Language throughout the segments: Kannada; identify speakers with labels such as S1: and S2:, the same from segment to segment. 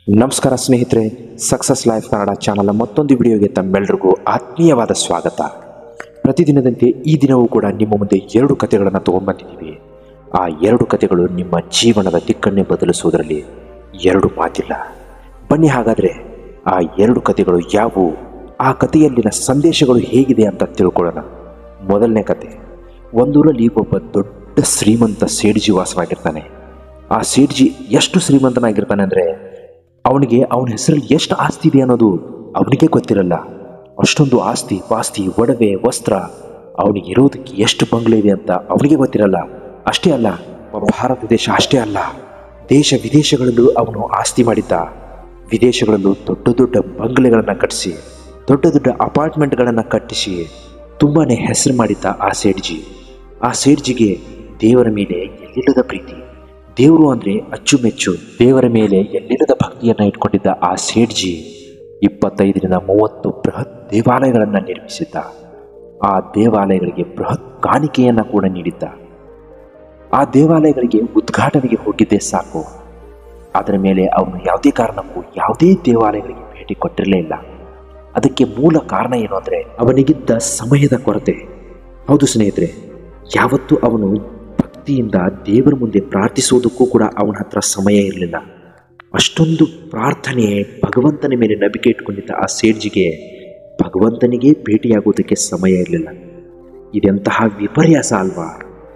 S1: ನಮಸ್ಕಾರ ಸ್ನೇಹಿತರೆ ಸಕ್ಸಸ್ ಲೈಫ್ ಕನ್ನಡ ಚಾನಲ್ನ ಮತ್ತೊಂದು ವಿಡಿಯೋಗೆ ತಮ್ಮೆಲ್ಲರಿಗೂ ಆತ್ಮೀಯವಾದ ಸ್ವಾಗತ ಪ್ರತಿದಿನದಂತೆ ಈ ದಿನವೂ ಕೂಡ ನಿಮ್ಮ ಮುಂದೆ ಎರಡು ಕಥೆಗಳನ್ನು ತಗೊಂಡ್ಬಂದಿದ್ದೀವಿ ಆ ಎರಡು ಕಥೆಗಳು ನಿಮ್ಮ ಜೀವನದ ದಿಕ್ಕನ್ನೇ ಬದಲಿಸುವುದರಲ್ಲಿ ಎರಡು ಮಾತಿಲ್ಲ ಬನ್ನಿ ಹಾಗಾದರೆ ಆ ಎರಡು ಕಥೆಗಳು ಯಾವುವು ಆ ಕಥೆಯಲ್ಲಿನ ಸಂದೇಶಗಳು ಹೇಗಿದೆ ಅಂತ ತಿಳ್ಕೊಳ್ಳೋಣ ಮೊದಲನೇ ಕತೆ ಒಂದೂರಲ್ಲಿ ಒಬ್ಬ ದೊಡ್ಡ ಶ್ರೀಮಂತ ಸೇಡ್ಜಿ ವಾಸವಾಗಿರ್ತಾನೆ ಆ ಸೇಡ್ಜಿ ಎಷ್ಟು ಶ್ರೀಮಂತನಾಗಿರ್ತಾನೆ ಅಂದರೆ ಅವನಿಗೆ ಅವನ ಹೆಸರಲ್ಲಿ ಎಷ್ಟು ಆಸ್ತಿ ಇದೆ ಅನ್ನೋದು ಅವನಿಗೆ ಗೊತ್ತಿರಲ್ಲ ಅಷ್ಟೊಂದು ಆಸ್ತಿ ಪಾಸ್ತಿ ಒಡವೆ ವಸ್ತ್ರ ಅವನಿಗೆ ಇರೋದಕ್ಕೆ ಎಷ್ಟು ಬಂಗ್ಲೆ ಇದೆ ಅಂತ ಅವನಿಗೆ ಗೊತ್ತಿರಲ್ಲ ಅಷ್ಟೇ ಅಲ್ಲ ಭಾರತ ದೇಶ ಅಷ್ಟೇ ಅಲ್ಲ ದೇಶ ವಿದೇಶಗಳಲ್ಲೂ ಅವನು ಆಸ್ತಿ ಮಾಡಿದ್ದ ವಿದೇಶಗಳಲ್ಲೂ ದೊಡ್ಡ ದೊಡ್ಡ ಬಂಗ್ಲೆಗಳನ್ನು ಕಟ್ಟಿಸಿ ದೊಡ್ಡ ದೊಡ್ಡ ಅಪಾರ್ಟ್ಮೆಂಟ್ಗಳನ್ನು ಕಟ್ಟಿಸಿ ತುಂಬಾನೇ ಹೆಸರು ಮಾಡಿದ್ದ ಆ ಸೇಡ್ಜಿ ಆ ಸೇಡ್ಜಿಗೆ ದೇವರ ಮೇಲೆ ಎಲ್ಲಿಲ್ಲದ ಪ್ರೀತಿ ದೇವರು ಅಂದ್ರೆ ಅಚ್ಚುಮೆಚ್ಚು ದೇವರ ಮೇಲೆ ಎಲ್ಲಿಲ್ಲದ ಭಕ್ತಿಯನ್ನ ಇಟ್ಕೊಂಡಿದ್ದ ಆ ಸೇಡ್ಜಿ ಇಪ್ಪತ್ತೈದರಿಂದ ಮೂವತ್ತು ಬೃಹತ್ ದೇವಾಲಯಗಳನ್ನು ನಿರ್ಮಿಸಿದ್ದ ಆ ದೇವಾಲಯಗಳಿಗೆ ಬೃಹತ್ ಕಾಣಿಕೆಯನ್ನ ಕೂಡ ನೀಡಿದ್ದ ಆ ದೇವಾಲಯಗಳಿಗೆ ಉದ್ಘಾಟನೆಗೆ ಹೋಗಿದ್ದೇ ಸಾಕು ಅದರ ಮೇಲೆ ಅವನು ಯಾವುದೇ ಕಾರಣಕ್ಕೂ ಯಾವುದೇ ದೇವಾಲಯಗಳಿಗೆ ಭೇಟಿ ಕೊಟ್ಟಿರಲೇ ಇಲ್ಲ ಅದಕ್ಕೆ ಮೂಲ ಕಾರಣ ಏನು ಅಂದರೆ ಅವನಿಗಿದ್ದ ಸಮಯದ ಕೊರತೆ ಹೌದು ಸ್ನೇಹಿತರೆ ಯಾವತ್ತೂ ಅವನು ಭಕ್ತಿಯಿಂದ ದೇವರ ಮುಂದೆ ಪ್ರಾರ್ಥಿಸೋದಕ್ಕೂ ಕೂಡ ಅವನ ಹತ್ರ ಸಮಯ ಇರಲಿಲ್ಲ ಅಷ್ಟೊಂದು ಪ್ರಾರ್ಥನೆ ಭಗವಂತನ ಮೇಲೆ ನಂಬಿಕೆ ಇಟ್ಕೊಂಡಿದ್ದ ಆ ಸೇಡ್ಜಿಗೆ ಭಗವಂತನಿಗೆ ಭೇಟಿಯಾಗೋದಕ್ಕೆ ಸಮಯ ಇರಲಿಲ್ಲ ಇದೆಂತಹ ವಿಪರ್ಯಾಸ ಅಲ್ವಾ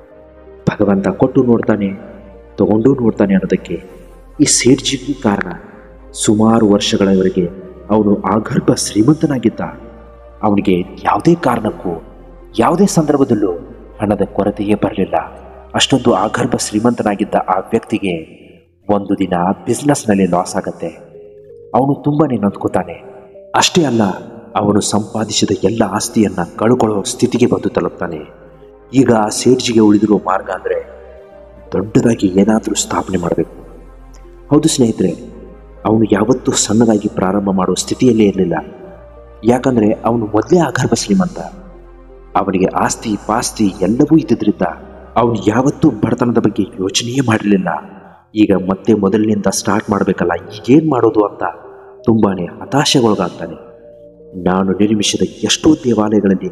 S1: ಭಗವಂತ ಕೊಟ್ಟು ನೋಡ್ತಾನೆ ತಗೊಂಡು ನೋಡ್ತಾನೆ ಅನ್ನೋದಕ್ಕೆ ಈ ಸೇಡ್ಜಿಗೂ ಕಾರಣ ಸುಮಾರು ವರ್ಷಗಳವರೆಗೆ ಅವನು ಆಗರ್ಭ ಶ್ರೀಮಂತನಾಗಿದ್ದ ಅವನಿಗೆ ಯಾವುದೇ ಕಾರಣಕ್ಕೂ ಯಾವುದೇ ಸಂದರ್ಭದಲ್ಲೂ ಹಣದ ಕೊರತೆಯೇ ಬರಲಿಲ್ಲ ಅಷ್ಟೊಂದು ಆಗರ್ಭ ಶ್ರೀಮಂತನಾಗಿದ್ದ ಆ ವ್ಯಕ್ತಿಗೆ ಒಂದು ದಿನ ಬಿಸ್ನೆಸ್ನಲ್ಲಿ ಲಾಸ್ ಆಗತ್ತೆ ಅವನು ತುಂಬಾನೇ ನೊಂದ್ಕೋತಾನೆ ಅಷ್ಟೇ ಅಲ್ಲ ಅವನು ಸಂಪಾದಿಸಿದ ಎಲ್ಲ ಆಸ್ತಿಯನ್ನ ಕಳ್ಕೊಳ್ಳೋ ಸ್ಥಿತಿಗೆ ಬಂದು ತಲುಪ್ತಾನೆ ಈಗ ಆ ಸೇಡ್ಜಿಗೆ ಉಳಿದಿರೋ ಮಾರ್ಗ ಅಂದರೆ ದೊಡ್ಡದಾಗಿ ಏನಾದರೂ ಸ್ಥಾಪನೆ ಮಾಡಬೇಕು ಹೌದು ಸ್ನೇಹಿತರೆ ಅವನು ಯಾವತ್ತೂ ಸಣ್ಣದಾಗಿ ಪ್ರಾರಂಭ ಮಾಡೋ ಸ್ಥಿತಿಯಲ್ಲೇ ಇರಲಿಲ್ಲ ಯಾಕಂದರೆ ಅವನು ಮೊದಲೇ ಆಗರ್ಭ ಶ್ರೀಮಂತ ಅವನಿಗೆ ಆಸ್ತಿ ಪಾಸ್ತಿ ಎಲ್ಲವೂ ಇದ್ದಿದ್ರಿಂದ ಅವನು ಯಾವತ್ತೂ ಬಡತನದ ಬಗ್ಗೆ ಯೋಚನೆಯೇ ಮಾಡಿರಲಿಲ್ಲ ಈಗ ಮತ್ತೆ ಮೊದಲಿನಿಂದ ಸ್ಟಾರ್ಟ್ ಮಾಡಬೇಕಲ್ಲ ಈಗೇನು ಮಾಡೋದು ಅಂತ ತುಂಬಾನೇ ಹತಾಶೆಗೊಳಗಾಗ್ತಾನೆ ನಾನು ನಿರ್ಮಿಸಿದ ಎಷ್ಟೋ ದೇವಾಲಯಗಳಲ್ಲಿ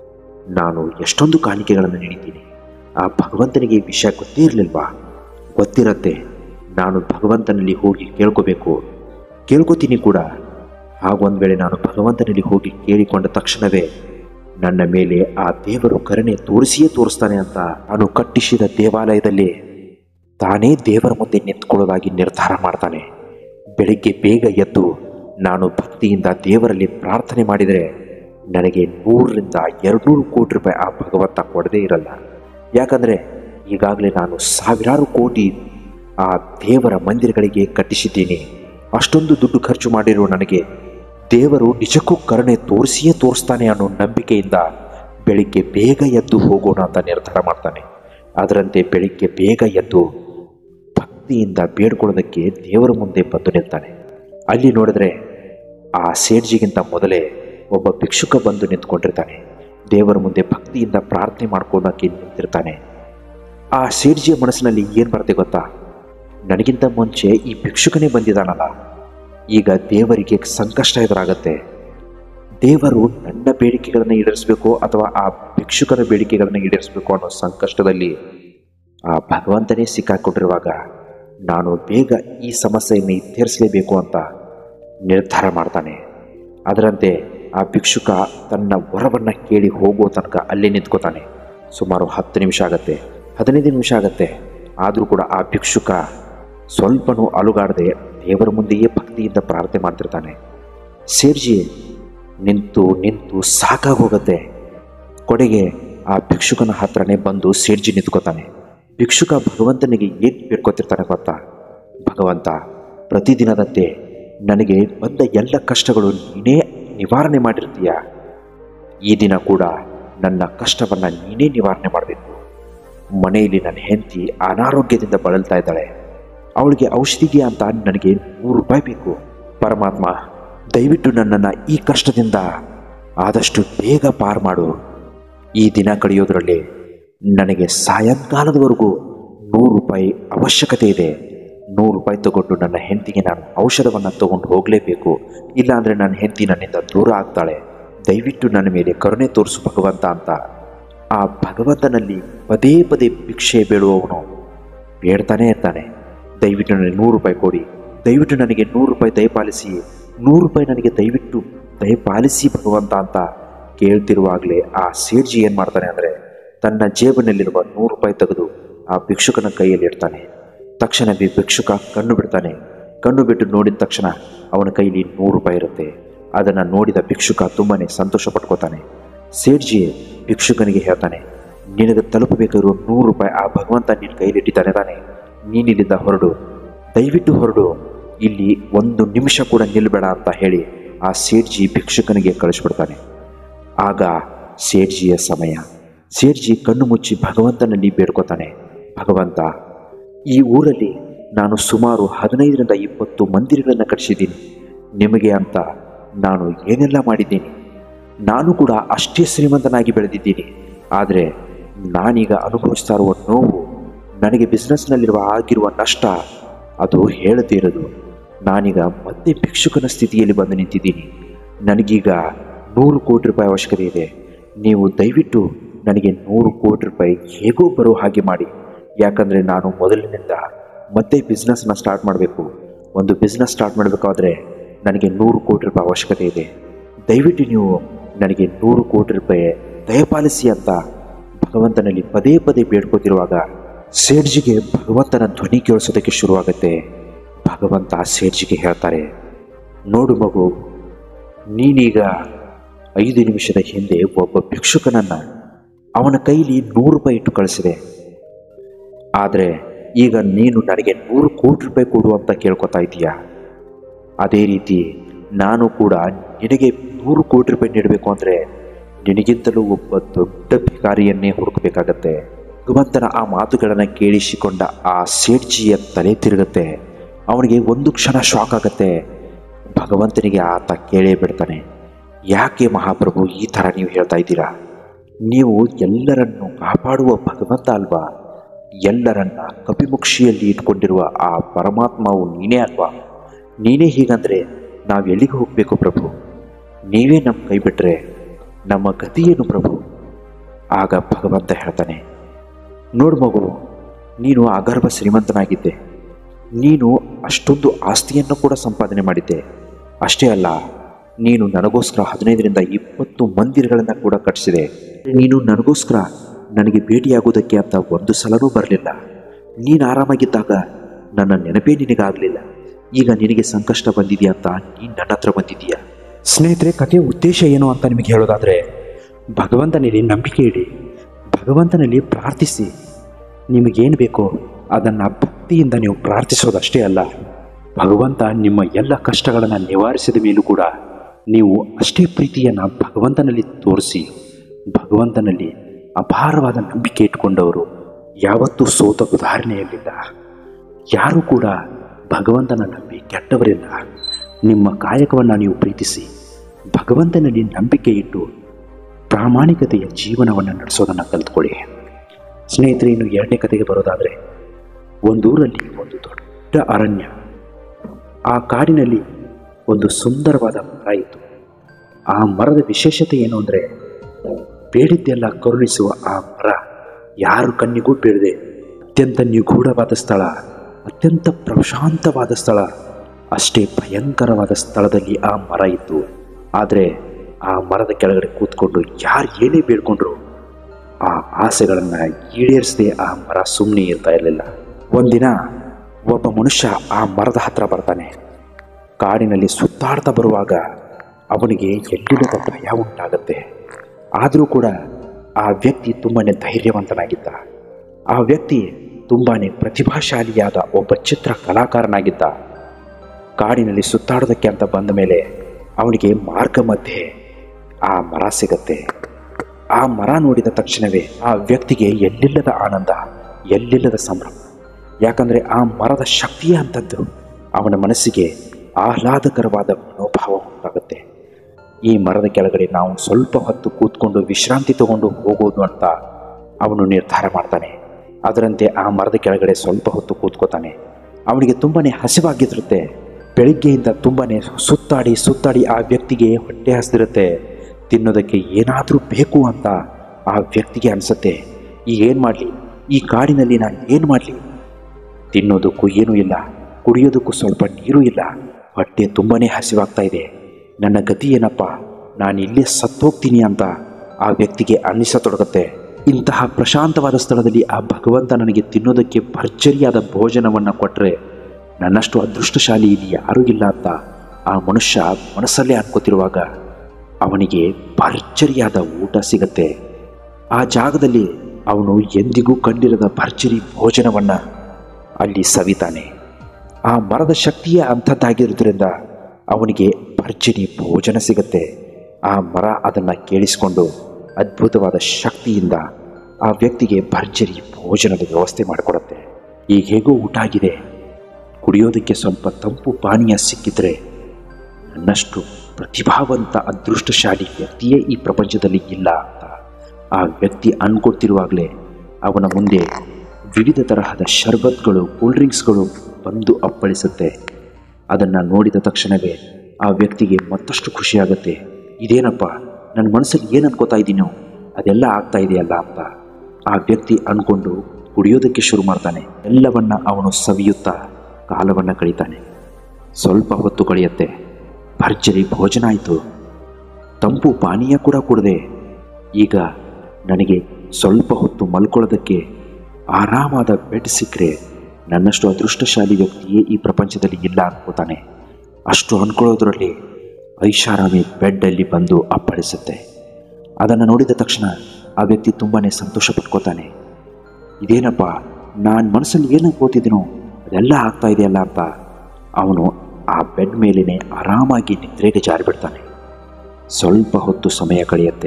S1: ನಾನು ಎಷ್ಟೊಂದು ಕಾಣಿಕೆಗಳನ್ನು ನೀಡಿದ್ದೀನಿ ಆ ಭಗವಂತನಿಗೆ ಈ ವಿಷಯ ಗೊತ್ತೇ ಇರಲಿಲ್ವಾ ಗೊತ್ತಿರತ್ತೆ ನಾನು ಭಗವಂತನಲ್ಲಿ ಹೋಗಿ ಕೇಳ್ಕೋಬೇಕು ಕೇಳ್ಕೊತೀನಿ ಕೂಡ ಹಾಗೊಂದು ವೇಳೆ ನಾನು ಭಗವಂತನಲ್ಲಿ ಹೋಗಿ ಕೇಳಿಕೊಂಡ ತಕ್ಷಣವೇ ನನ್ನ ಮೇಲೆ ಆ ದೇವರು ಕರುಣೆ ತೋರಿಸಿಯೇ ತೋರಿಸ್ತಾನೆ ಅಂತ ನಾನು ಕಟ್ಟಿಸಿದ ದೇವಾಲಯದಲ್ಲಿ ತಾನೇ ದೇವರ ಮುಂದೆ ನಿಂತ್ಕೊಳ್ಳೋದಾಗಿ ನಿರ್ಧಾರ ಮಾಡ್ತಾನೆ ಬೆಳಿಗ್ಗೆ ಬೇಗ ಎದ್ದು ನಾನು ಭಕ್ತಿಯಿಂದ ದೇವರಲ್ಲಿ ಪ್ರಾರ್ಥನೆ ಮಾಡಿದರೆ ನನಗೆ ನೂರರಿಂದ ಎರಡುನೂರು ಕೋಟಿ ರೂಪಾಯಿ ಆ ಭಗವಂತ ಕೊಡದೇ ಇರಲ್ಲ ಯಾಕಂದರೆ ಈಗಾಗಲೇ ನಾನು ಸಾವಿರಾರು ಕೋಟಿ ಆ ದೇವರ ಮಂದಿರಗಳಿಗೆ ಕಟ್ಟಿಸಿದ್ದೀನಿ ಅಷ್ಟೊಂದು ದುಡ್ಡು ಖರ್ಚು ಮಾಡಿರೋ ನನಗೆ ದೇವರು ನಿಜಕ್ಕೂ ಕರುಣೆ ತೋರಿಸಿಯೇ ತೋರಿಸ್ತಾನೆ ಅನ್ನೋ ನಂಬಿಕೆಯಿಂದ ಬೆಳಿಗ್ಗೆ ಬೇಗ ಎದ್ದು ಹೋಗೋಣ ಅಂತ ನಿರ್ಧಾರ ಮಾಡ್ತಾನೆ ಅದರಂತೆ ಬೆಳಿಗ್ಗೆ ಬೇಗ ಎದ್ದು ಭಕ್ತಿಯಿಂದ ಬೇಡ್ಕೊಳ್ಳೋದಕ್ಕೆ ದೇವರ ಮುಂದೆ ಬಂದು ನಿಲ್ತಾನೆ ಅಲ್ಲಿ ನೋಡಿದ್ರೆ ಆ ಸೇಡ್ಜಿಗಿಂತ ಮೊದಲೇ ಒಬ್ಬ ಭಿಕ್ಷುಕ ಬಂದು ನಿಂತ್ಕೊಂಡಿರ್ತಾನೆ ದೇವರ ಮುಂದೆ ಭಕ್ತಿಯಿಂದ ಪ್ರಾರ್ಥನೆ ಮಾಡ್ಕೊಳ್ಳೋಕೆ ನಿಂತಿರ್ತಾನೆ ಆ ಸೇಡ್ಜಿಯ ಮನಸ್ಸಿನಲ್ಲಿ ಏನು ಬರುತ್ತೆ ಗೊತ್ತಾ ನನಗಿಂತ ಮುಂಚೆ ಈ ಭಿಕ್ಷುಕನೇ ಬಂದಿದ್ದಾನಲ್ಲ ಈಗ ದೇವರಿಗೆ ಸಂಕಷ್ಟ ಎದುರಾಗತ್ತೆ ದೇವರು ನನ್ನ ಬೇಡಿಕೆಗಳನ್ನು ಈಡೇರಿಸಬೇಕು ಅಥವಾ ಆ ಭಿಕ್ಷುಕನ ಬೇಡಿಕೆಗಳನ್ನು ಈಡೇರಿಸಬೇಕು ಅನ್ನೋ ಸಂಕಷ್ಟದಲ್ಲಿ ಆ ಭಗವಂತನೇ ಸಿಕ್ಕಾಕೊಂಡಿರುವಾಗ ನಾನು ಬೇಗ ಈ ಸಮಸ್ಯೆಯನ್ನು ಇತ್ಯರಿಸಲೇಬೇಕು ಅಂತ ನಿರ್ಧಾರ ಮಾಡ್ತಾನೆ ಅದರಂತೆ ಆ ಭಿಕ್ಷುಕ ತನ್ನ ವರವನ್ನು ಕೇಳಿ ಹೋಗೋ ತನಕ ಅಲ್ಲೇ ನಿಂತ್ಕೋತಾನೆ ಸುಮಾರು ಹತ್ತು ನಿಮಿಷ ಆಗತ್ತೆ ಹದಿನೈದು ನಿಮಿಷ ಆಗತ್ತೆ ಆದರೂ ಕೂಡ ಆ ಭಿಕ್ಷುಕ ಸ್ವಲ್ಪನೂ ಅಲುಗಾಡದೆ ದೇವರ ಮುಂದೆಯೇ ಭಕ್ತಿಯಿಂದ ಪ್ರಾರ್ಥನೆ ಮಾಡ್ತಿರ್ತಾನೆ ಸೇರ್ಜಿ ನಿಂತು ನಿಂತು ಸಾಕಾಗಿ ಹೋಗುತ್ತೆ ಕೊನೆಗೆ ಆ ಭಿಕ್ಷುಕನ ಹತ್ರನೇ ಬಂದು ಸೇರ್ಜಿ ನಿಂತ್ಕೋತಾನೆ ಭಿಕ್ಷುಕ ಭಗವಂತನಿಗೆ ಏನು ಬೇಡ್ಕೊತಿರ್ತಾನೆ ಗೊತ್ತಾ ಭಗವಂತ ಪ್ರತಿದಿನದಂತೆ ನನಗೆ ಬಂದ ಎಲ್ಲ ಕಷ್ಟಗಳು ನೀನೇ ನಿವಾರಣೆ ಮಾಡಿರ್ತೀಯ ಈ ದಿನ ಕೂಡ ನನ್ನ ಕಷ್ಟವನ್ನು ನೀನೇ ನಿವಾರಣೆ ಮಾಡಬೇಕು ಮನೆಯಲ್ಲಿ ನನ್ನ ಹೆಂಡತಿ ಅನಾರೋಗ್ಯದಿಂದ ಬಳಲ್ತಾ ಇದ್ದಾಳೆ ಅವಳಿಗೆ ಔಷಧಿಗೆ ಅಂತ ನನಗೆ ನೂರು ರೂಪಾಯಿ ಬೇಕು ಪರಮಾತ್ಮ ದಯವಿಟ್ಟು ನನ್ನನ್ನು ಈ ಕಷ್ಟದಿಂದ ಆದಷ್ಟು ಬೇಗ ಪಾರು ಮಾಡು ಈ ದಿನ ಕಳೆಯೋದ್ರಲ್ಲಿ ನನಗೆ ಸಾಯಂಕಾಲದವರೆಗೂ ನೂರು ರೂಪಾಯಿ ಅವಶ್ಯಕತೆ ಇದೆ ನೂರು ರೂಪಾಯಿ ತಗೊಂಡು ನನ್ನ ಹೆಂಡತಿಗೆ ನಾನು ಔಷಧವನ್ನು ತಗೊಂಡು ಹೋಗಲೇಬೇಕು ಇಲ್ಲಾಂದರೆ ನನ್ನ ಹೆಂಡತಿ ನನ್ನಿಂದ ದೂರ ಆಗ್ತಾಳೆ ದಯವಿಟ್ಟು ನನ್ನ ಮೇಲೆ ಕರುಣೆ ತೋರಿಸು ಭಗವಂತ ಅಂತ ಆ ಭಗವಂತನಲ್ಲಿ ಪದೇ ಪದೇ ಭಿಕ್ಷೆ ಬೇಡುವವನು ಬೇಡ್ತಾನೇ ಇರ್ತಾನೆ ದಯವಿಟ್ಟು ನನಗೆ ನೂರು ರೂಪಾಯಿ ಕೊಡಿ ದಯವಿಟ್ಟು ನನಗೆ ನೂರು ರೂಪಾಯಿ ದಯಪಾಲಿಸಿ ನೂರು ರೂಪಾಯಿ ನನಗೆ ದಯವಿಟ್ಟು ದಯಪಾಲಿಸಿ ಭಗವಂತ ಅಂತ ಕೇಳ್ತಿರುವಾಗಲೇ ಆ ಸೇಡ್ಜಿ ಏನು ಮಾಡ್ತಾನೆ ಅಂದರೆ ತನ್ನ ಜೇಬಿನಲ್ಲಿರುವ ನೂರು ರೂಪಾಯಿ ತೆಗೆದು ಆ ಭಿಕ್ಷುಕನ ಕೈಯಲ್ಲಿ ಇಡ್ತಾನೆ ತಕ್ಷಣವೇ ಭಿಕ್ಷುಕ ಕಣ್ಣು ಬಿಡ್ತಾನೆ ಕಣ್ಣು ಬಿಟ್ಟು ನೋಡಿದ ತಕ್ಷಣ ಅವನ ಕೈಲಿ ನೂರು ರೂಪಾಯಿ ಇರುತ್ತೆ ಅದನ್ನು ನೋಡಿದ ಭಿಕ್ಷುಕ ತುಂಬನೇ ಸಂತೋಷ ಪಟ್ಕೋತಾನೆ ಸೇಡ್ಜಿ ಭಿಕ್ಷುಕನಿಗೆ ಹೇಳ್ತಾನೆ ನಿನಗೆ ತಲುಪಬೇಕಾಗಿರುವ ನೂರು ರೂಪಾಯಿ ಆ ಭಗವಂತ ನಿನ್ನ ಕೈಲಿಟ್ಟಿದ್ದಾನೆ ತಾನೆ ನೀನಿಲ್ಲಿಂದ ಹೊರಡು ದಯವಿಟ್ಟು ಹೊರಡು ಇಲ್ಲಿ ಒಂದು ನಿಮಿಷ ಕೂಡ ನಿಲ್ಲಬೇಡ ಅಂತ ಹೇಳಿ ಆ ಸೇಡ್ಜಿ ಭಿಕ್ಷುಕನಿಗೆ ಕಳಿಸ್ಬಿಡ್ತಾನೆ ಆಗ ಸೇಡ್ಜಿಯ ಸಮಯ ಸೇಡ್ಜಿ ಕಣ್ಣು ಮುಚ್ಚಿ ಭಗವಂತನಲ್ಲಿ ಬೇಡ್ಕೋತಾನೆ ಭಗವಂತ ಈ ಊರಲ್ಲಿ ನಾನು ಸುಮಾರು ಹದಿನೈದರಿಂದ ಇಪ್ಪತ್ತು ಮಂದಿರಗಳನ್ನು ಕಟ್ಟಿಸಿದ್ದೀನಿ ನಿಮಗೆ ಅಂತ ನಾನು ಏನೆಲ್ಲ ಮಾಡಿದ್ದೀನಿ ನಾನು ಕೂಡ ಅಷ್ಟೇ ಶ್ರೀಮಂತನಾಗಿ ಬೆಳೆದಿದ್ದೀನಿ ಆದರೆ ನಾನೀಗ ಅನುಭವಿಸ್ತಾ ಇರುವ ನೋವು ನನಗೆ ಬಿಸ್ನೆಸ್ನಲ್ಲಿರುವ ಆಗಿರುವ ನಷ್ಟ ಅದು ಹೇಳದೇ ಇರೋದು ನಾನೀಗ ಮತ್ತೆ ಭಿಕ್ಷುಕನ ಸ್ಥಿತಿಯಲ್ಲಿ ಬಂದು ನಿಂತಿದ್ದೀನಿ ನನಗೀಗ ನೂರು ಕೋಟಿ ರೂಪಾಯಿ ಅವಶ್ಯಕತೆ ಇದೆ ನೀವು ದಯವಿಟ್ಟು ನನಗೆ ನೂರು ಕೋಟಿ ರೂಪಾಯಿ ಹೇಗೋ ಬರೋ ಹಾಗೆ ಮಾಡಿ ಯಾಕಂದರೆ ನಾನು ಮೊದಲಿನಿಂದ ಮತ್ತೆ ಬಿಸ್ನೆಸ್ನ ಸ್ಟಾರ್ಟ್ ಮಾಡಬೇಕು ಒಂದು ಬಿಸ್ನೆಸ್ ಸ್ಟಾರ್ಟ್ ಮಾಡಬೇಕಾದ್ರೆ ನನಗೆ ನೂರು ಕೋಟಿ ರೂಪಾಯಿ ಅವಶ್ಯಕತೆ ಇದೆ ದಯವಿಟ್ಟು ನೀವು ನನಗೆ ನೂರು ಕೋಟಿ ರೂಪಾಯಿ ದಯಪಾಲಿಸಿ ಅಂತ ಭಗವಂತನಲ್ಲಿ ಪದೇ ಪದೇ ಬೇಡ್ಕೋತಿರುವಾಗ ಸೇಡ್ಜಿಗೆ ಭಗವಂತನ ಧ್ವನಿ ಕೇಳಿಸೋದಕ್ಕೆ ಶುರುವಾಗುತ್ತೆ ಭಗವಂತ ಸೇಡ್ಜಿಗೆ ಹೇಳ್ತಾರೆ ನೋಡು ಮಗು ನೀನೀಗ ಐದು ನಿಮಿಷದ ಹಿಂದೆ ಒಬ್ಬ ಭಿಕ್ಷುಕನನ್ನು ಅವನ ಕೈಲಿ ನೂರು ರೂಪಾಯಿ ಇಟ್ಟು ಕಳಿಸಿದೆ ಆದರೆ ಈಗ ನೀನು ನನಗೆ ನೂರು ಕೋಟಿ ರೂಪಾಯಿ ಕೊಡು ಅಂತ ಕೇಳ್ಕೊತಾ ಇದೀಯಾ ಅದೇ ರೀತಿ ನಾನು ಕೂಡ ನಿನಗೆ ನೂರು ಕೋಟಿ ರೂಪಾಯಿ ನೀಡಬೇಕು ಅಂದರೆ ನಿನಗಿಂತಲೂ ಒಬ್ಬ ದೊಡ್ಡ ಭಿಕಾರಿಯನ್ನೇ ಹುಡುಕಬೇಕಾಗತ್ತೆ ಭಗವಂತನ ಆ ಮಾತುಗಳನ್ನು ಕೇಳಿಸಿಕೊಂಡ ಆ ಸೇಡ್ಜಿಯ ತಲೆ ತಿರುಗುತ್ತೆ ಅವನಿಗೆ ಒಂದು ಕ್ಷಣ ಶಾಕ್ ಆಗತ್ತೆ ಭಗವಂತನಿಗೆ ಆತ ಕೇಳೇ ಬಿಡ್ತಾನೆ ಯಾಕೆ ಮಹಾಪ್ರಭು ಈ ಥರ ನೀವು ಹೇಳ್ತಾ ಇದ್ದೀರಾ ನೀವು ಎಲ್ಲರನ್ನು ಕಾಪಾಡುವ ಭಗವಂತ ಅಲ್ವಾ ಎಲ್ಲರನ್ನ ಕಪಿಮುಕ್ಷಿಯಲ್ಲಿ ಇಟ್ಕೊಂಡಿರುವ ಆ ಪರಮಾತ್ಮವು ನೀನೇ ಅಲ್ವಾ ನೀನೇ ಹೀಗಂದ್ರೆ ನಾವು ಎಲ್ಲಿಗೆ ಹೋಗಬೇಕು ಪ್ರಭು ನೀವೇ ನಮ್ಮ ಕೈ ಬಿಟ್ಟರೆ ನಮ್ಮ ಗತಿಯೇನು ಪ್ರಭು ಆಗ ಭಗವಂತ ಹೇಳ್ತಾನೆ ನೋಡು ಮಗು ನೀನು ಅಗರ್ಭ ಶ್ರೀಮಂತನಾಗಿದ್ದೆ ನೀನು ಅಷ್ಟೊಂದು ಆಸ್ತಿಯನ್ನು ಕೂಡ ಸಂಪಾದನೆ ಮಾಡಿದ್ದೆ ಅಷ್ಟೇ ಅಲ್ಲ ನೀನು ನನಗೋಸ್ಕರ ಹದಿನೈದರಿಂದ ಇಪ್ಪತ್ತು ಮಂದಿರಗಳನ್ನು ಕೂಡ ಕಟ್ಟಿಸಿದೆ ನೀನು ನನಗೋಸ್ಕರ ನನಗೆ ಭೇಟಿಯಾಗೋದಕ್ಕೆ ಅಂತ ಒಂದು ಸಲನೂ ಬರಲಿಲ್ಲ ನೀನು ಆರಾಮಾಗಿದ್ದಾಗ ನನ್ನ ನೆನಪೇ ನಿನಗಾಗಲಿಲ್ಲ ಈಗ ನಿನಗೆ ಸಂಕಷ್ಟ ಬಂದಿದೆಯಾ ಅಂತ ನೀನು ನನ್ನ ಹತ್ರ ಬಂದಿದೀಯಾ
S2: ಸ್ನೇಹಿತರೆ ಕಥೆಯ ಉದ್ದೇಶ ಏನು ಅಂತ ನಿಮಗೆ ಹೇಳೋದಾದರೆ ಭಗವಂತನಲ್ಲಿ ನಂಬಿಕೆ ಇಡಿ ಭಗವಂತನಲ್ಲಿ ಪ್ರಾರ್ಥಿಸಿ ನಿಮಗೇನು ಬೇಕೋ ಅದನ್ನು ಭಕ್ತಿಯಿಂದ ನೀವು ಪ್ರಾರ್ಥಿಸೋದಷ್ಟೇ ಅಲ್ಲ ಭಗವಂತ ನಿಮ್ಮ ಎಲ್ಲ ಕಷ್ಟಗಳನ್ನು ನಿವಾರಿಸಿದ ಮೇಲೂ ಕೂಡ ನೀವು ಅಷ್ಟೇ ಪ್ರೀತಿಯನ್ನು ಭಗವಂತನಲ್ಲಿ ತೋರಿಸಿ ಭಗವಂತನಲ್ಲಿ ಅಪಾರವಾದ ನಂಬಿಕೆ ಇಟ್ಕೊಂಡವರು ಯಾವತ್ತೂ ಸೋತ ಉದಾಹರಣೆಯಲ್ಲಿಲ್ಲ ಯಾರೂ ಕೂಡ ಭಗವಂತನ ನಂಬಿ ಕೆಟ್ಟವರಿಲ್ಲ ನಿಮ್ಮ ಕಾಯಕವನ್ನು ನೀವು ಪ್ರೀತಿಸಿ ಭಗವಂತನಲ್ಲಿ ನಂಬಿಕೆ ಇಟ್ಟು ಪ್ರಾಮಾಣಿಕತೆಯ ಜೀವನವನ್ನು ನಡೆಸೋದನ್ನು ಕಲಿತ್ಕೊಳ್ಳಿ ಸ್ನೇಹಿತರೆ ಇನ್ನು ಎರಡನೇ ಕತೆಗೆ ಬರೋದಾದರೆ ಒಂದೂರಲ್ಲಿ ಒಂದು ದೊಡ್ಡ ಅರಣ್ಯ ಆ ಕಾಡಿನಲ್ಲಿ ಒಂದು ಸುಂದರವಾದ ಮರ ಇತ್ತು ಆ ಮರದ ವಿಶೇಷತೆ ಏನು ಅಂದರೆ ಬೇಡಿದ್ದೆಲ್ಲ ಕರುಣಿಸುವ ಆ ಮರ ಯಾರು ಕಣ್ಣಿಗೂ ಬೀಳದೆ ಅತ್ಯಂತ ನಿಗೂಢವಾದ ಸ್ಥಳ ಅತ್ಯಂತ ಪ್ರಶಾಂತವಾದ ಸ್ಥಳ ಅಷ್ಟೇ ಭಯಂಕರವಾದ ಸ್ಥಳದಲ್ಲಿ ಆ ಮರ ಇತ್ತು ಆದರೆ ಆ ಮರದ ಕೆಳಗಡೆ ಕೂತ್ಕೊಂಡು ಯಾರು ಏನೇ ಬೇಡ್ಕೊಂಡ್ರು ಆ ಆಸೆಗಳನ್ನು ಈಡೇರಿಸದೆ ಆ ಮರ ಸುಮ್ಮನೆ ಇರ್ತಾ ಇರಲಿಲ್ಲ ಒಂದಿನ ಒಬ್ಬ ಮನುಷ್ಯ ಆ ಮರದ ಹತ್ರ ಬರ್ತಾನೆ ಕಾಡಿನಲ್ಲಿ ಸುತ್ತಾಡ್ತಾ ಬರುವಾಗ ಅವನಿಗೆ ಎಲ್ಲಿಲ್ಲದ ಭಯ ಉಂಟಾಗತ್ತೆ ಆದರೂ ಕೂಡ ಆ ವ್ಯಕ್ತಿ ತುಂಬಾನೇ ಧೈರ್ಯವಂತನಾಗಿದ್ದ ಆ ವ್ಯಕ್ತಿ ತುಂಬಾನೇ ಪ್ರತಿಭಾಶಾಲಿಯಾದ ಒಬ್ಬ ಚಿತ್ರ ಕಲಾಕಾರನಾಗಿದ್ದ ಕಾಡಿನಲ್ಲಿ ಸುತ್ತಾಡೋದಕ್ಕೆ ಅಂತ ಬಂದ ಮೇಲೆ ಅವನಿಗೆ ಮಾರ್ಗ ಮಧ್ಯೆ ಆ ಮರ ಸಿಗತ್ತೆ ಆ ಮರ ನೋಡಿದ ತಕ್ಷಣವೇ ಆ ವ್ಯಕ್ತಿಗೆ ಎಲ್ಲಿಲ್ಲದ ಆನಂದ ಎಲ್ಲಿಲ್ಲದ ಸಂಭ್ರಮ ಯಾಕಂದರೆ ಆ ಮರದ ಶಕ್ತಿಯ ಅಂಥದ್ದು ಅವನ ಮನಸ್ಸಿಗೆ ಆಹ್ಲಾದಕರವಾದ ಮನೋಭಾವ ಉಂಟಾಗುತ್ತೆ ಈ ಮರದ ಕೆಳಗಡೆ ನಾವು ಸ್ವಲ್ಪ ಹೊತ್ತು ಕೂತ್ಕೊಂಡು ವಿಶ್ರಾಂತಿ ತಗೊಂಡು ಹೋಗೋದು ಅಂತ ಅವನು ನಿರ್ಧಾರ ಮಾಡ್ತಾನೆ ಅದರಂತೆ ಆ ಮರದ ಕೆಳಗಡೆ ಸ್ವಲ್ಪ ಹೊತ್ತು ಕೂತ್ಕೋತಾನೆ ಅವನಿಗೆ ತುಂಬಾ ಹಸಿವಾಗಿರುತ್ತೆ ಬೆಳಿಗ್ಗೆಯಿಂದ ತುಂಬಾ ಸುತ್ತಾಡಿ ಸುತ್ತಾಡಿ ಆ ವ್ಯಕ್ತಿಗೆ ಹೊಟ್ಟೆ ಹಸಿದಿರುತ್ತೆ ತಿನ್ನೋದಕ್ಕೆ ಏನಾದರೂ ಬೇಕು ಅಂತ ಆ ವ್ಯಕ್ತಿಗೆ ಅನಿಸುತ್ತೆ ಈಗ ಏನು ಮಾಡಲಿ ಈ ಕಾಡಿನಲ್ಲಿ ನಾನು ಏನು ಮಾಡಲಿ ತಿನ್ನೋದಕ್ಕೂ ಏನೂ ಇಲ್ಲ ಕುಡಿಯೋದಕ್ಕೂ ಸ್ವಲ್ಪ ನೀರು ಇಲ್ಲ ಹೊಟ್ಟೆ ತುಂಬಾ ಹಸಿವಾಗ್ತಾ ಇದೆ ನನ್ನ ಗತಿ ಏನಪ್ಪ ನಾನು ಇಲ್ಲೇ ಸತ್ತೋಗ್ತೀನಿ ಅಂತ ಆ ವ್ಯಕ್ತಿಗೆ ಅನ್ನಿಸತೊಡಗುತ್ತೆ ಇಂತಹ ಪ್ರಶಾಂತವಾದ ಸ್ಥಳದಲ್ಲಿ ಆ ಭಗವಂತ ನನಗೆ ತಿನ್ನೋದಕ್ಕೆ ಭರ್ಜರಿಯಾದ ಭೋಜನವನ್ನು ಕೊಟ್ಟರೆ ನನ್ನಷ್ಟು ಅದೃಷ್ಟಶಾಲಿ ಇಲ್ಲಿ ಯಾರೂ ಇಲ್ಲ ಅಂತ ಆ ಮನುಷ್ಯ ಮನಸ್ಸಲ್ಲೇ ಅನ್ಕೋತಿರುವಾಗ ಅವನಿಗೆ ಭರ್ಜರಿಯಾದ ಊಟ ಸಿಗತ್ತೆ ಆ ಜಾಗದಲ್ಲಿ ಅವನು ಎಂದಿಗೂ ಕಂಡಿರದ ಭರ್ಜರಿ ಭೋಜನವನ್ನು ಅಲ್ಲಿ ಸವಿತಾನೆ ಆ ಮರದ ಶಕ್ತಿಯೇ ಅಂಥದ್ದಾಗಿರೋದ್ರಿಂದ ಅವನಿಗೆ ಭರ್ಜರಿ ಭೋಜನ ಸಿಗತ್ತೆ ಆ ಮರ ಅದನ್ನು ಕೇಳಿಸಿಕೊಂಡು ಅದ್ಭುತವಾದ ಶಕ್ತಿಯಿಂದ ಆ ವ್ಯಕ್ತಿಗೆ ಭರ್ಜರಿ ಭೋಜನದ ವ್ಯವಸ್ಥೆ ಮಾಡಿಕೊಡುತ್ತೆ ಈಗ ಹೇಗೋ ಊಟ ಆಗಿದೆ ಕುಡಿಯೋದಕ್ಕೆ ಸ್ವಲ್ಪ ತಂಪು ಪಾನೀಯ ಸಿಕ್ಕಿದ್ರೆ ನನ್ನಷ್ಟು ಪ್ರತಿಭಾವಂತ ಅದೃಷ್ಟಶಾಲಿ ವ್ಯಕ್ತಿಯೇ ಈ ಪ್ರಪಂಚದಲ್ಲಿ ಇಲ್ಲ ಅಂತ ಆ ವ್ಯಕ್ತಿ ಅನ್ಕೊಡ್ತಿರುವಾಗಲೇ ಅವನ ಮುಂದೆ ವಿವಿಧ ತರಹದ ಶರ್ಬತ್ಗಳು ಕೂಲ್ ಡ್ರಿಂಕ್ಸ್ಗಳು ಬಂದು ಅಪ್ಪಳಿಸುತ್ತೆ ಅದನ್ನು ನೋಡಿದ ತಕ್ಷಣವೇ ಆ ವ್ಯಕ್ತಿಗೆ ಮತ್ತಷ್ಟು ಖುಷಿಯಾಗುತ್ತೆ ಇದೇನಪ್ಪ ನನ್ನ ಮನಸ್ಸಲ್ಲಿ ಏನು ಅನ್ಕೋತಾ ಇದ್ದೀನೋ ಅದೆಲ್ಲ ಆಗ್ತಾ ಇದೆಯಲ್ಲ ಅಂತ ಆ ವ್ಯಕ್ತಿ ಅನ್ಕೊಂಡು ಕುಡಿಯೋದಕ್ಕೆ ಶುರು ಮಾಡ್ತಾನೆ ಎಲ್ಲವನ್ನ ಅವನು ಸವಿಯುತ್ತಾ ಕಾಲವನ್ನು ಕಳೀತಾನೆ ಸ್ವಲ್ಪ ಹೊತ್ತು ಕಳೆಯುತ್ತೆ ಭರ್ಜರಿ ಭೋಜನ ಆಯಿತು ತಂಪು ಪಾನೀಯ ಕೂಡ ಕುಡದೆ ಈಗ ನನಗೆ ಸ್ವಲ್ಪ ಹೊತ್ತು ಮಲ್ಕೊಳ್ಳೋದಕ್ಕೆ ಆರಾಮಾದ ಬೆಡ್ ಸಿಕ್ಕರೆ ನನ್ನಷ್ಟು ಅದೃಷ್ಟಶಾಲಿ ವ್ಯಕ್ತಿಯೇ ಈ ಪ್ರಪಂಚದಲ್ಲಿ ಇಲ್ಲ ಅನ್ಕೋತಾನೆ ಅಷ್ಟು ಅನ್ಕೊಳ್ಳೋದ್ರಲ್ಲಿ ಐಷಾರಾಮಿ ಬೆಡ್ಡಲ್ಲಿ ಬಂದು ಅಪ್ಪಳಿಸುತ್ತೆ ಅದನ್ನು ನೋಡಿದ ತಕ್ಷಣ ಆ ವ್ಯಕ್ತಿ ತುಂಬಾ ಸಂತೋಷ ಪಟ್ಕೋತಾನೆ ಇದೇನಪ್ಪ ನಾನು ಮನಸ್ಸಲ್ಲಿ ಏನು ಅನ್ಕೋತಿದ್ದೀನೋ ಅದೆಲ್ಲ ಆಗ್ತಾ ಇದೆಯಲ್ಲ ಅಂತ ಅವನು ಆ ಬೆಡ್ ಮೇಲೇ ಆರಾಮಾಗಿ ನಿದ್ರೆಗೆ ಜಾರಿಬಿಡ್ತಾನೆ ಸ್ವಲ್ಪ ಹೊತ್ತು ಸಮಯ ಕಳೆಯುತ್ತೆ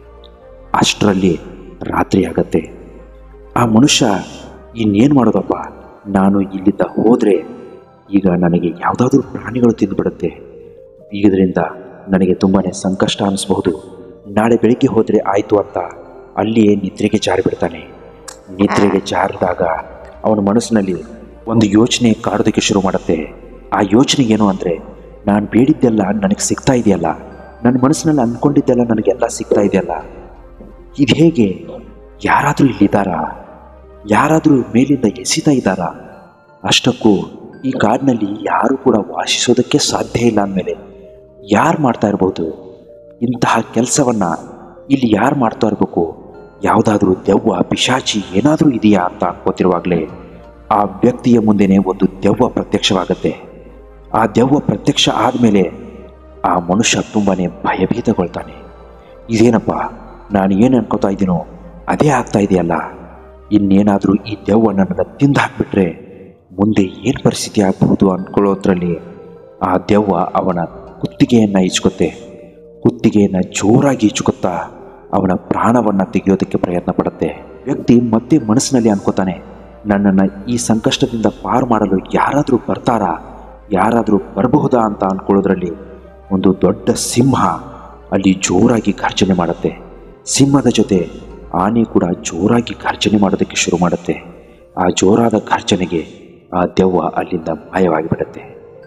S2: ಅಷ್ಟರಲ್ಲಿ ರಾತ್ರಿ ಆಗತ್ತೆ ಆ ಮನುಷ್ಯ ಇನ್ನೇನು ಮಾಡೋದಪ್ಪ ನಾನು ಇಲ್ಲಿಂದ ಹೋದರೆ ಈಗ ನನಗೆ ಯಾವುದಾದ್ರೂ ಪ್ರಾಣಿಗಳು ತಿಂದುಬಿಡುತ್ತೆ ಇದರಿಂದ ನನಗೆ ತುಂಬಾ ಸಂಕಷ್ಟ ಅನ್ನಿಸ್ಬಹುದು ನಾಳೆ ಬೆಳಿಗ್ಗೆ ಹೋದರೆ ಆಯಿತು ಅಂತ ಅಲ್ಲಿಯೇ ನಿದ್ರೆಗೆ ಜಾರಿಬಿಡ್ತಾನೆ ನಿದ್ರೆಗೆ ಜಾರಿದಾಗ ಅವನ ಮನಸ್ಸಿನಲ್ಲಿ ಒಂದು ಯೋಚನೆ ಕಾಡೋದಕ್ಕೆ ಶುರು ಮಾಡುತ್ತೆ ಆ ಯೋಚನೆ ಏನು ಅಂದರೆ ನಾನು ಬೇಡಿದ್ದೆಲ್ಲ ನನಗೆ ಸಿಗ್ತಾ ಇದೆಯಲ್ಲ ನನ್ನ ಮನಸ್ಸಿನಲ್ಲಿ ಅಂದ್ಕೊಂಡಿದ್ದೆಲ್ಲ ನನಗೆಲ್ಲ ಸಿಗ್ತಾ ಇದೆಯಲ್ಲ ಇದು ಹೇಗೆ ಯಾರಾದರೂ ಇಲ್ಲಿದ್ದಾರಾ ಯಾರಾದರೂ ಮೇಲಿಂದ ಎಸಿತಾ ಇದ್ದಾರಾ ಅಷ್ಟಕ್ಕೂ ಈ ಕಾಡಿನಲ್ಲಿ ಯಾರು ಕೂಡ ವಾಸಿಸೋದಕ್ಕೆ ಸಾಧ್ಯ ಇಲ್ಲ ಅಂದಮೇಲೆ ಯಾರು ಮಾಡ್ತಾ ಇರ್ಬೋದು ಇಂತಹ ಕೆಲಸವನ್ನು ಇಲ್ಲಿ ಯಾರು ಮಾಡ್ತಾ ಇರಬೇಕು ಯಾವುದಾದ್ರೂ ದೆವ್ವ ಪಿಶಾಚಿ ಏನಾದರೂ ಇದೆಯಾ ಅಂತ ಅನ್ಕೋತಿರುವಾಗಲೇ ಆ ವ್ಯಕ್ತಿಯ ಮುಂದೆನೇ ಒಂದು ದೆವ್ವ ಪ್ರತ್ಯಕ್ಷವಾಗುತ್ತೆ ಆ ದೆವ್ವ ಪ್ರತ್ಯಕ್ಷ ಆದಮೇಲೆ ಆ ಮನುಷ್ಯ ತುಂಬಾ ಭಯಭೀತಗೊಳ್ತಾನೆ ಇದೇನಪ್ಪ ನಾನು ಏನು ಅನ್ಕೋತಾ ಇದ್ದೀನೋ ಅದೇ ಆಗ್ತಾ ಇದೆಯಲ್ಲ ಇನ್ನೇನಾದರೂ ಈ ದೆವ್ವ ನನ್ನನ್ನು ತಿಂದು ಹಾಕ್ಬಿಟ್ರೆ ಮುಂದೆ ಏನು ಪರಿಸ್ಥಿತಿ ಆಗಬಹುದು ಅಂದ್ಕೊಳ್ಳೋದ್ರಲ್ಲಿ ಆ ದೆವ್ವ ಅವನ ಕುತ್ತಿಗೆಯನ್ನು ಈಚ್ಕೊತ್ತೆ ಕುತ್ತಿಗೆಯನ್ನು ಜೋರಾಗಿ ಈಚುಕೊತ್ತಾ ಅವನ ಪ್ರಾಣವನ್ನು ತೆಗೆಯೋದಕ್ಕೆ ಪ್ರಯತ್ನ ಪಡುತ್ತೆ ವ್ಯಕ್ತಿ ಮತ್ತೆ ಮನಸ್ಸಿನಲ್ಲಿ ಅನ್ಕೋತಾನೆ ನನ್ನನ್ನು ಈ ಸಂಕಷ್ಟದಿಂದ ಪಾರು ಮಾಡಲು ಯಾರಾದರೂ ಬರ್ತಾರಾ ಯಾರಾದರೂ ಬರಬಹುದಾ ಅಂತ ಅಂದ್ಕೊಳ್ಳೋದ್ರಲ್ಲಿ ಒಂದು ದೊಡ್ಡ ಸಿಂಹ ಅಲ್ಲಿ ಜೋರಾಗಿ ಘರ್ಜನೆ ಮಾಡುತ್ತೆ ಸಿಂಹದ ಜೊತೆ ಆನೆ ಕೂಡ ಜೋರಾಗಿ ಘರ್ಜನೆ ಮಾಡೋದಕ್ಕೆ ಶುರು ಮಾಡುತ್ತೆ ಆ ಜೋರಾದ ಘರ್ಜನೆಗೆ ಆ ದೆವ್ವ ಅಲ್ಲಿಂದ ಮಾಯವಾಗಿಬಿಡುತ್ತೆ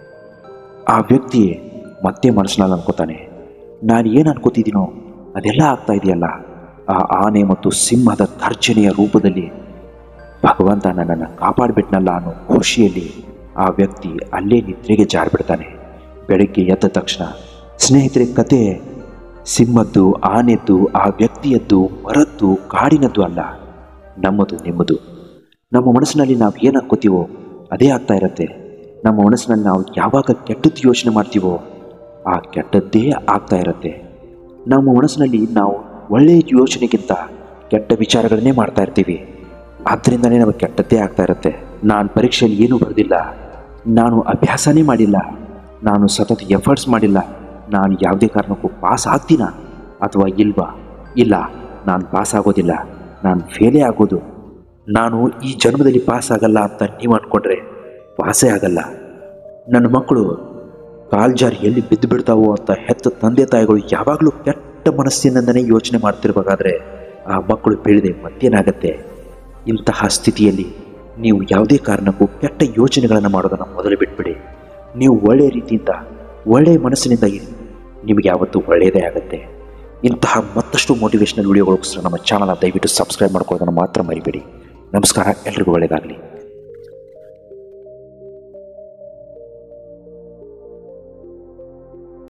S2: ಆ ವ್ಯಕ್ತಿ ಮತ್ತೆ ಮನಸ್ಸಿನಲ್ಲಿ ಅನ್ಕೋತಾನೆ ನಾನು ಏನು ಅನ್ಕೋತಿದ್ದೀನೋ ಅದೆಲ್ಲ ಆಗ್ತಾ ಇದೆಯಲ್ಲ ಆ ಆನೆ ಮತ್ತು ಸಿಂಹದ ಘರ್ಜನೆಯ ರೂಪದಲ್ಲಿ ಭಗವಂತ ನನ್ನನ್ನು ಕಾಪಾಡಿಬಿಟ್ನಲ್ಲ ಅನ್ನೋ ಖುಷಿಯಲ್ಲಿ ಆ ವ್ಯಕ್ತಿ ಅಲ್ಲೇ ನಿದ್ರೆಗೆ ಜಾರಿಬಿಡ್ತಾನೆ ಬೆಳಗ್ಗೆ ಎದ್ದ ತಕ್ಷಣ ಸ್ನೇಹಿತರೆ ಕತೆ ಸಿಂಹದ್ದು ಆನೆದ್ದು ಆ ವ್ಯಕ್ತಿಯದ್ದು ಮರದ್ದು ಕಾಡಿನದ್ದು ಅಲ್ಲ ನಮ್ಮದು ನಿಮ್ಮದು ನಮ್ಮ ಮನಸ್ಸಿನಲ್ಲಿ ನಾವು ಏನು ಅನ್ಕೋತೀವೋ ಅದೇ ಆಗ್ತಾ ಇರತ್ತೆ ನಮ್ಮ ಮನಸ್ಸಿನಲ್ಲಿ ನಾವು ಯಾವಾಗ ಕೆಟ್ಟದ್ದು ಯೋಚನೆ ಮಾಡ್ತೀವೋ ಆ ಕೆಟ್ಟದ್ದೇ ಆಗ್ತಾ ಇರತ್ತೆ ನಮ್ಮ ಮನಸ್ಸಿನಲ್ಲಿ ನಾವು ಒಳ್ಳೆಯ ಯೋಚನೆಗಿಂತ ಕೆಟ್ಟ ವಿಚಾರಗಳನ್ನೇ ಮಾಡ್ತಾ ಇರ್ತೀವಿ ಆದ್ದರಿಂದನೇ ನಮಗೆ ಕೆಟ್ಟದ್ದೇ ಆಗ್ತಾ ಇರುತ್ತೆ ನಾನು ಪರೀಕ್ಷೆಯಲ್ಲಿ ಏನೂ ಬರೆದಿಲ್ಲ ನಾನು ಅಭ್ಯಾಸನೇ ಮಾಡಿಲ್ಲ ನಾನು ಸತತ ಎಫರ್ಟ್ಸ್ ಮಾಡಿಲ್ಲ ನಾನು ಯಾವುದೇ ಕಾರಣಕ್ಕೂ ಪಾಸ್ ಆಗ್ತೀನಾ ಅಥವಾ ಇಲ್ವಾ ಇಲ್ಲ ನಾನು ಪಾಸ್ ಆಗೋದಿಲ್ಲ ನಾನು ಫೇಲೇ ಆಗೋದು ನಾನು ಈ ಜನ್ಮದಲ್ಲಿ ಪಾಸ್ ಆಗಲ್ಲ ಅಂತ ನೀವು ಅಂದ್ಕೊಂಡ್ರೆ ಪಾಸೇ ಆಗಲ್ಲ ನನ್ನ ಮಕ್ಕಳು ಕಾಲ್ಜಾರಿ ಎಲ್ಲಿ ಬಿದ್ದು ಬಿಡ್ತಾವೋ ಅಂತ ಹೆತ್ತ ತಂದೆ ತಾಯಿಗಳು ಯಾವಾಗಲೂ ಕೆಟ್ಟ ಮನಸ್ಸಿನಿಂದನೇ ಯೋಚನೆ ಮಾಡ್ತಿರ್ಬೇಕಾದ್ರೆ ಆ ಮಕ್ಕಳು ಬೆಳೆದೆ ಮತ್ತೇನಾಗತ್ತೆ ಇಂತಹ ಸ್ಥಿತಿಯಲ್ಲಿ
S1: ನೀವು ಯಾವುದೇ ಕಾರಣಕ್ಕೂ ಕೆಟ್ಟ ಯೋಚನೆಗಳನ್ನು ಮಾಡೋದನ್ನು ಮೊದಲು ಬಿಟ್ಬಿಡಿ ನೀವು ಒಳ್ಳೆಯ ರೀತಿಯಿಂದ ಒಳ್ಳೆಯ ಮನಸ್ಸಿನಿಂದ ಇರಿ ನಿಮಗೆ ಯಾವತ್ತೂ ಒಳ್ಳೆಯದೇ ಆಗುತ್ತೆ ಇಂತಹ ಮತ್ತಷ್ಟು ಮೋಟಿವೇಶನಲ್ ವಿಡಿಯೋಗಳಿಗೋಸ್ಕರ ನಮ್ಮ ಚಾನಲ್ನ ದಯವಿಟ್ಟು ಸಬ್ಸ್ಕ್ರೈಬ್ ಮಾಡ್ಕೊಳ್ಳೋದನ್ನು ಮಾತ್ರ ಮರಿಬೇಡಿ ನಮಸ್ಕಾರ ಎಲ್ರಿಗೂ ಒಳ್ಳೆಯದಾಗಲಿ